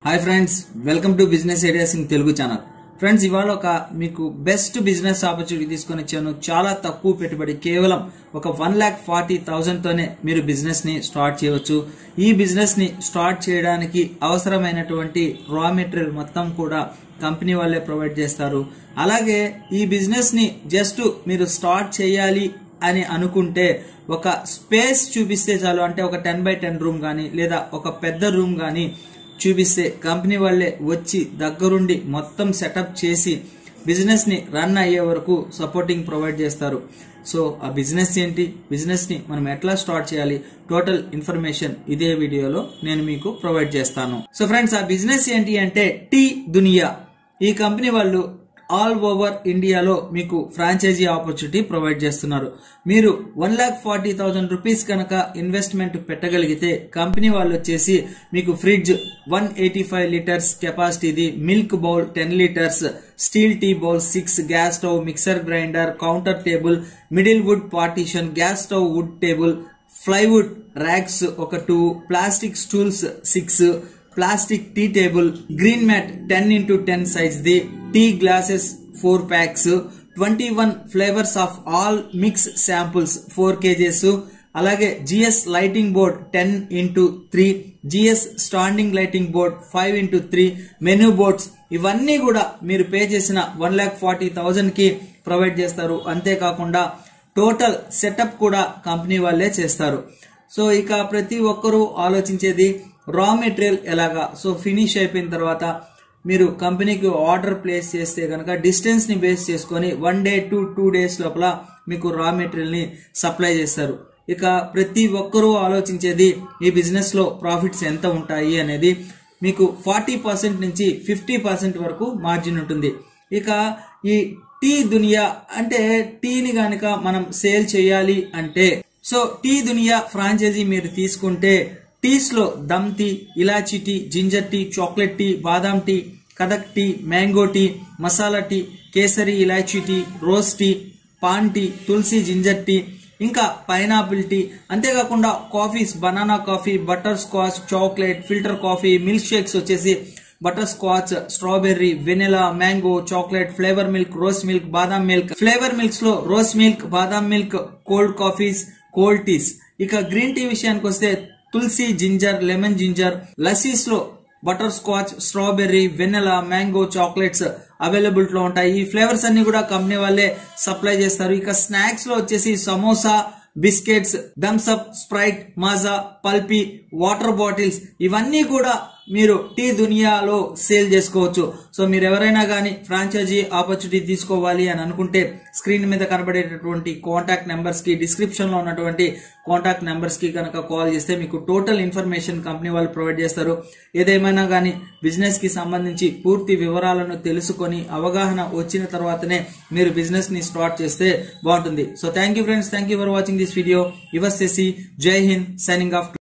hi friends welcome to business ideas in Telugu channel friends ఇవాళ ఒక మీకు బెస్ట్ బిజినెస్ ఆపర్చునిటీ తీసుకొని వచ్చాను చాలా తక్కువ పెట్టుబడి కేవలం ఒక వన్ ల్యాక్ ఫార్టీ థౌజండ్ తోనే మీరు బిజినెస్ ని స్టార్ట్ చేయవచ్చు ఈ బిజినెస్ ని స్టార్ట్ చేయడానికి అవసరమైనటువంటి రా మెటీరియల్ మొత్తం కూడా కంపెనీ వాళ్ళే ప్రొవైడ్ చేస్తారు అలాగే ఈ బిజినెస్ ని జస్ట్ మీరు స్టార్ట్ చేయాలి అని అనుకుంటే ఒక స్పేస్ చూపిస్తే చాలు అంటే ఒక టెన్ బై టెన్ రూమ్ కానీ లేదా ఒక పెద్ద రూమ్ కానీ చూపిస్తే కంపెనీ వాళ్ళే వచ్చి దగ్గరుండి మొత్తం సెటప్ చేసి బిజినెస్ ని రన్ అయ్యే వరకు సపోర్టింగ్ ప్రొవైడ్ చేస్తారు సో ఆ బిజినెస్ ఏంటి బిజినెస్ ని మనం ఎట్లా స్టార్ట్ చేయాలి టోటల్ ఇన్ఫర్మేషన్ ఇదే వీడియోలో నేను మీకు ప్రొవైడ్ చేస్తాను సో ఫ్రెండ్స్ ఆ బిజినెస్ ఏంటి అంటే టీ దునియా ఈ కంపెనీ వాళ్ళు ఆల్ ఓవర్ ఇండియాలో మీకు ఫ్రాంచైజీ ఆపర్చునిటీ ప్రొవైడ్ చేస్తున్నారు మీరు one lakh forty thousand rupees కనుక ఇన్వెస్ట్మెంట్ పెట్టగలిగితే కంపెనీ వాళ్ళు వచ్చేసి మీకు fridge one eighty five litres కెపాసిటీది milk bowl ten litres steel tea bowl six gas stove mixer grinder counter table middle wood partition gas stove wood table plywood racks ఒక two plastic stools six plastic tea table green mat ten into ten size the tea glasses four packs twenty one flavours of all mix samples four cages అలాగే GS lighting board ten into three GS standing lighting board five into three menu boards ఇవన్నీ కూడా మీరు pay చేసిన one lakh forty thousand కి provide చేస్తారు అంతేకాకుండా total setup కూడా company వాళ్ళే చేస్తారు సో ఇక ప్రతి ఒక్కరూ ఆలోచించేది రా మెటీరియల్ ఎలాగా సో ఫినిష్ అయిపోయిన తర్వాత మీరు కంపెనీకి ఆర్డర్ ప్లేస్ చేస్తే కనుక డిస్టెన్స్ ని బేస్ చేసుకొని one day to two days లోపల మీకు రా మెటీరియల్ ని సప్లై చేస్తారు ఇక ప్రతి ఒక్కరూ ఆలోచించేది ఈ బిజినెస్ లో ప్రాఫిట్స్ ఎంత ఉంటాయి అనేది మీకు ఫార్టీ పర్సెంట్ నుంచి ఫిఫ్టీ పర్సెంట్ వరకు మార్జిన్ ఉంటుంది ఇక ఈ టీ దునియా అంటే టీని గనక మనం సేల్ చేయాలి అంటే సో టీ దునియా ఫ్రాంచైజీ మీరు తీసుకుంటే టీస్ లో dum tea elaichi tea ginger tea chocolate tea badam tea kadak tea mango tea masala tea kesari elaichi tea rose tea paan tea tulsi ginger tea ఇంకా పైనాపిల్ టీ అంతేకాకుండా coffees banana coffee butterscotch chocolate filter coffee milk shakes వచ్చేసి butterscotch strawberry vanilla mango chocolate flavour milk rose milk badam milk flavour milks లో rose milk badam milk cold coffees cold teas ఇక green tea విషయానికి వస్తే tulsi ginger lemon ginger lassis లో butterscotch strawberry vanilla mango chocolates available లో ఉంటాయి ఈ flavours అన్ని కూడా కంపెనీ వాళ్ళే సప్లై చేస్తారు ఇక స్నాక్స్ లో వచ్చేసి samosa biscuits Thums Up Sprite Maaza Pulpy water bottles ఇవన్నీ కూడా మీరు టీ దునియాలో సేల్ చేసుకోవచ్చు సో మీరు ఎవరైనా కానీ ఫ్రాంచైజీ ఆపర్చునిటీ తీసుకోవాలి అని అనుకుంటే స్క్రీన్ మీద కనబడేటటువంటి కాంటాక్ట్ నెంబర్స్ కి డిస్క్రిప్షన్ లో ఉన్నటువంటి కాంటాక్ట్ నెంబర్స్ కి కనుక కాల్ చేస్తే మీకు టోటల్ ఇన్ఫర్మేషన్ కంపెనీ వాళ్ళు ప్రొవైడ్ చేస్తారు ఏదేమైనా కానీ బిజినెస్ కి సంబంధించి పూర్తి వివరాలను తెలుసుకొని అవగాహన వచ్చిన తర్వాతనే మీరు బిజినెస్ ని స్టార్ట్ చేస్తే బాగుంటుంది so thank you friends thank you for watching this video your Shashi Jai Hind signing off